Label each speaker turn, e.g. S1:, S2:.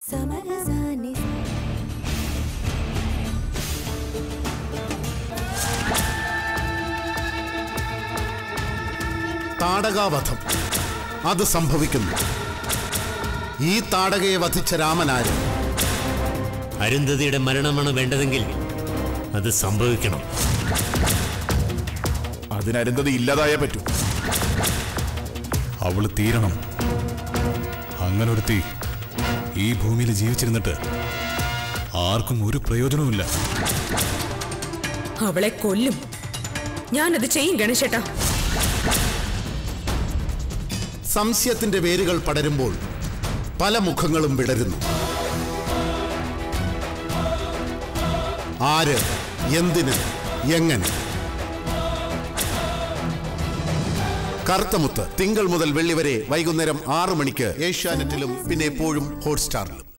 S1: സമരസാനി
S2: താടകാവധം അത് സംഭവിക്കുന്നു ഈ താടകയെ വധിച്ച രാമനാര്
S3: അരുന്ധതിയുടെ മരണമാണ് വേണ്ടതെങ്കിൽ അത് സംഭവിക്കണം
S4: അതിനരുന്ധതി ഇല്ലാതായേ പറ്റൂ
S5: അവള് തീരണം അങ്ങനെ ഒരുത്തി ഈ ഭൂമിയിൽ ജീവിച്ചിരുന്നിട്ട് ആർക്കും ഒരു പ്രയോജനവുമില്ല
S6: അവളെ കൊല്ലും ഞാനത് ചെയ്യും ഗണേശേട്ടാ
S2: സംശയത്തിന്റെ വേരുകൾ പടരുമ്പോൾ പല മുഖങ്ങളും വിടരുന്നു ആര് എന്തിന് എങ്ങനെ കറുത്തമുത്ത് തിങ്കൾ മുതൽ വെള്ളി വരെ വൈകുന്നേരം ആറു മണിക്ക് ഏഷ്യാനെറ്റിലും പിന്നെ എപ്പോഴും ഹോട്ട്സ്റ്റാറിലും